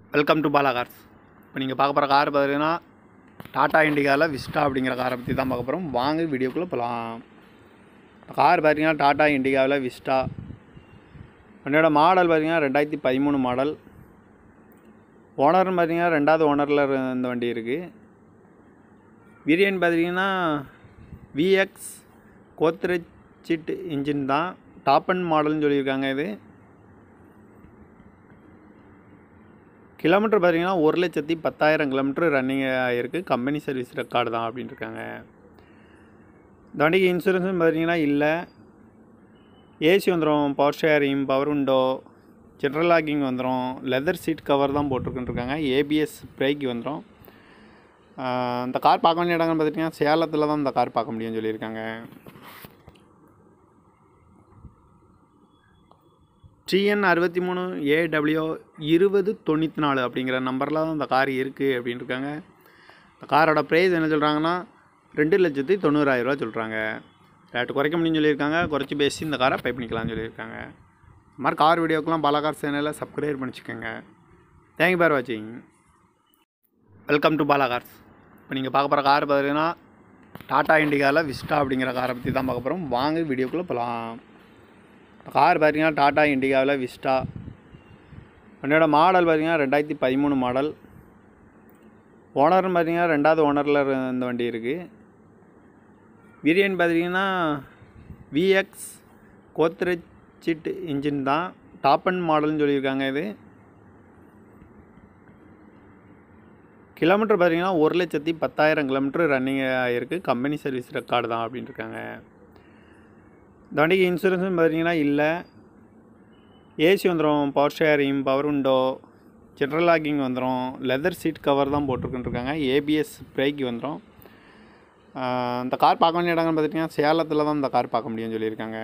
welcome to Bala cars இப்போ நீங்கள் பார்க்க போகிற கார் பார்த்தீங்கன்னா டாடா இண்டிகாவில் விஸ்டா அப்படிங்கிற காரை பற்றி தான் பார்க்க போகிறோம் வாங்க வீடியோக்குள்ளே போகலாம் கார் பார்த்தீங்கன்னா டாடா இண்டிகாவில் விஸ்டா என்னோட மாடல் பார்த்தீங்கன்னா ரெண்டாயிரத்தி பதிமூணு மாடல் ஓனர்னு பார்த்தீங்கன்னா ரெண்டாவது ஓனரில் இந்த வண்டி இருக்குது வேரியன்ட் பார்த்தீங்கன்னா விஎக்ஸ் கோத்ரெஜ் சிட் இன்ஜின் தான் டாப் அண்ட் மாடல்னு சொல்லியிருக்காங்க இது கிலோமீட்டர் பார்த்தீங்கன்னா ஒரு லட்சத்தி பத்தாயிரம் கிலோமீட்டர் ரன்னிங் ஆகிருக்கு கம்பெனி சர்வீஸ் ரெக்கார்டு தான் அப்படின்ட்டு இருக்காங்க இந்த வண்டிக்கு இன்சூரன்ஸும் பார்த்தீங்கன்னா இல்லை ஏசி வந்துடும் power steering power window central locking வந்துடும் லெதர் சீட் கவர் தான் போட்டிருக்குன்னு இருக்காங்க ஏபிஎஸ் பிரேக் வந்துடும் இந்த கார் பார்க்க வேண்டிய இடங்கள்னு பார்த்துட்டிங்கன்னா சேலத்தில் தான் இந்த கார் பார்க்க முடியும்னு சொல்லியிருக்காங்க டிஎன் அறுபத்தி மூணு ஏடபிள்யூ இருபது தொண்ணூற்றி நாலு அப்படிங்கிற நம்பரில் தான் இந்த கார் இருக்குது அப்படின்னு இருக்காங்க இந்த காரோட ப்ரைஸ் என்ன சொல்கிறாங்கன்னா ரெண்டு லட்சத்தி தொண்ணூறாயிரரூவா சொல்கிறாங்க ரேட்டு குறைக்க முடியும்னு சொல்லியிருக்காங்க குறைச்சி பேசி இந்த காரை பை பண்ணிக்கலாம்னு சொல்லியிருக்காங்க இந்த மாதிரி கார் வீடியோக்கெலாம் பல கார் சேனலில் சப்ஸ்கிரைப் பண்ணிச்சுக்கோங்க தேங்க்யூ பார் வாட்சிங் வெல்கம் டு பாலா கார்ஸ் இப்போ நீங்கள் பார்க்க போகிற கார் பார்த்தீங்கன்னா டாடா இண்டிகாவில் விஸ்டா அப்படிங்கிற காரை பற்றி தான் பார்க்க போகிறோம் வாங்க வீடியோக்குள்ளே போகலாம் கார் பார்த்தீங்கன்னா டாடா இண்டிகாவில் விஸ்டா என்னோட மாடல் பார்த்தீங்கன்னா ரெண்டாயிரத்தி பதிமூணு மாடல் ஓனர்னு பார்த்தீங்கன்னா ரெண்டாவது ஓனரில் இந்த வண்டி இருக்குது வேரியன்ட் பார்த்தீங்கன்னா விஎக்ஸ் கோத்ரெஜ் சிட் இன்ஜின் தான் டாப் அண்ட் மாடல்னு சொல்லியிருக்காங்க இது கிலோமீட்டர் பார்த்தீங்கன்னா ஒரு லட்சத்தி பத்தாயிரம் கிலோமீட்டர் ரன்னிங் ஆகிருக்கு கம்பெனி சர்வீஸ் ரெக்கார்டு தான் அப்படின்ட்டு இருக்காங்க இந்த வண்டிக்கு இன்சூரன்ஸும் பார்த்தீங்கன்னா இல்லை ஏசி வந்துடும் power steering power window central locking வந்துடும் லெதர் சீட் கவர் தான் போட்டிருக்குன்னு இருக்காங்க ஏபிஎஸ் பிரேக் வந்துடும் இந்த கார் பார்க்க வேண்டிய இடங்கள்னு பார்த்துட்டிங்கன்னா சேலத்தில் தான் இந்த கார் பார்க்க முடியும்னு சொல்லியிருக்காங்க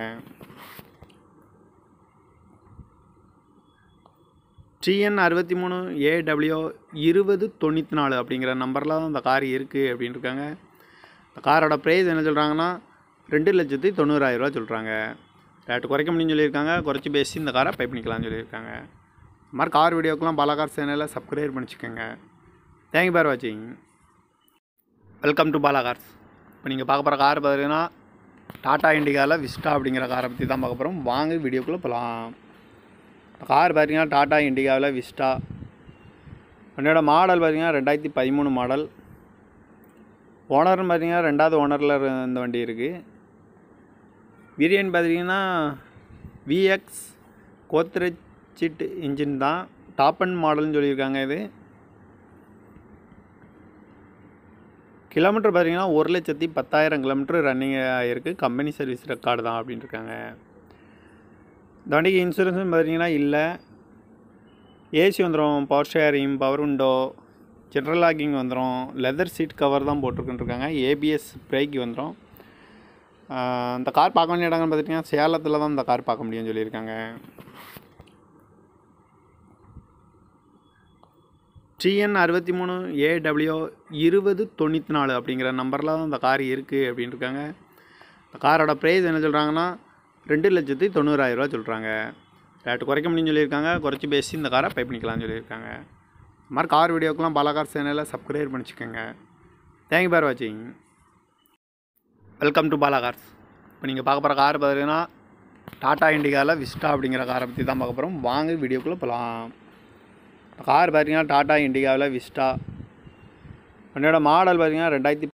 டிஎன் அறுபத்தி மூணு ஏடபிள்யூ இருபது தொண்ணூற்றி நாலு அப்படிங்கிற நம்பரில் தான் இந்த கார் இருக்குது அப்படின்னு இருக்காங்க இந்த காரோட ப்ரைஸ் என்ன சொல்கிறாங்கன்னா ரெண்டு லட்சத்தி தொண்ணூறாயிரரூவா சொல்கிறாங்க ரேட்டு குறைக்க முடியும்னு சொல்லியிருக்காங்க குறைச்சி பேசி இந்த காரை பை பண்ணிக்கலாம்னு சொல்லியிருக்காங்க இந்த மாதிரி கார் வீடியோக்கெலாம் பல கார் சேனலில் சப்ஸ்கிரைப் பண்ணிச்சுக்கோங்க தேங்க்யூ பார் வாட்சிங் வெல்கம் டு பாலா கார்ஸ் இப்போ நீங்கள் பார்க்க போகிற கார் பார்த்தீங்கன்னா டாடா இண்டிகாவில் விஸ்டா அப்படிங்கிற காரை பற்றி தான் பார்க்க போகிறோம் வாங்க வீடியோக்குள்ளே போகலாம் கார் பார்த்தீங்கன்னா டாடா இண்டிகாவில் விஸ்டா என்னோட மாடல் பார்த்தீங்கன்னா ரெண்டாயிரத்தி பதிமூணு மாடல் ஓனர்னு பார்த்தீங்கன்னா ரெண்டாவது ஓனரில் இந்த வண்டி இருக்குது வேரியன்ட் பார்த்தீங்கன்னா விஎக்ஸ் கோத்ரெஜ் சிட் இன்ஜின் தான் டாப் அண்ட் மாடல்னு சொல்லியிருக்காங்க இது கிலோமீட்டர் பார்த்தீங்கன்னா ஒரு லட்சத்தி பத்தாயிரம் கிலோமீட்டர் ரன்னிங் ஆகிருக்கு கம்பெனி சர்வீஸ் ரெக்கார்டு தான் அப்படின்ட்டு இருக்காங்க இந்த வண்டிக்கு இன்சூரன்ஸும் பார்த்தீங்கன்னா இல்லை ஏசி வந்துடும் power steering power window central locking வந்துடும் லெதர் சீட் கவர் தான் போட்டிருக்குன்னு இருக்காங்க ஏபிஎஸ் பிரேக் வந்துடும் இந்த கார் பார்க்க வேண்டிய இடங்கள்னு பார்த்துட்டிங்கன்னா சேலத்தில் தான் இந்த கார் பார்க்க முடியும்னு சொல்லியிருக்காங்க டிஎன் அறுபத்தி மூணு ஏடபிள்யூ இருபது தொண்ணூற்றி நாலு அப்படிங்கிற நம்பரில் தான் இந்த கார் இருக்குது அப்படின்னு இருக்காங்க இந்த காரோட ப்ரைஸ் என்ன சொல்கிறாங்கன்னா ரெண்டு லட்சத்தி தொண்ணூறாயிரரூவா சொல்கிறாங்க ரேட்டு குறைக்க முடியும்னு சொல்லியிருக்காங்க குறைச்சி பேசி இந்த காரை பை பண்ணிக்கலாம்னு சொல்லியிருக்காங்க இந்த மாதிரி கார் வீடியோக்கெலாம் பல கார் சேனலில் சப்ஸ்கிரைப் பண்ணிச்சுக்கோங்க தேங்க்யூ பார் வாட்சிங் வெல்கம் டு பாலா கார்ஸ் இப்போ நீங்கள் பார்க்க போகிற கார் பார்த்தீங்கன்னா டாடா இண்டிகாவில் விஸ்டா அப்படிங்கிற காரை பற்றி தான் பார்க்க போகிறோம் வாங்க வீடியோக்குள்ளே போகலாம் கார் பார்த்தீங்கன்னா டாடா இண்டிகாவில் விஸ்டா என்னோட மாடல் பார்த்தீங்கன்னா ரெண்டாயிரத்தி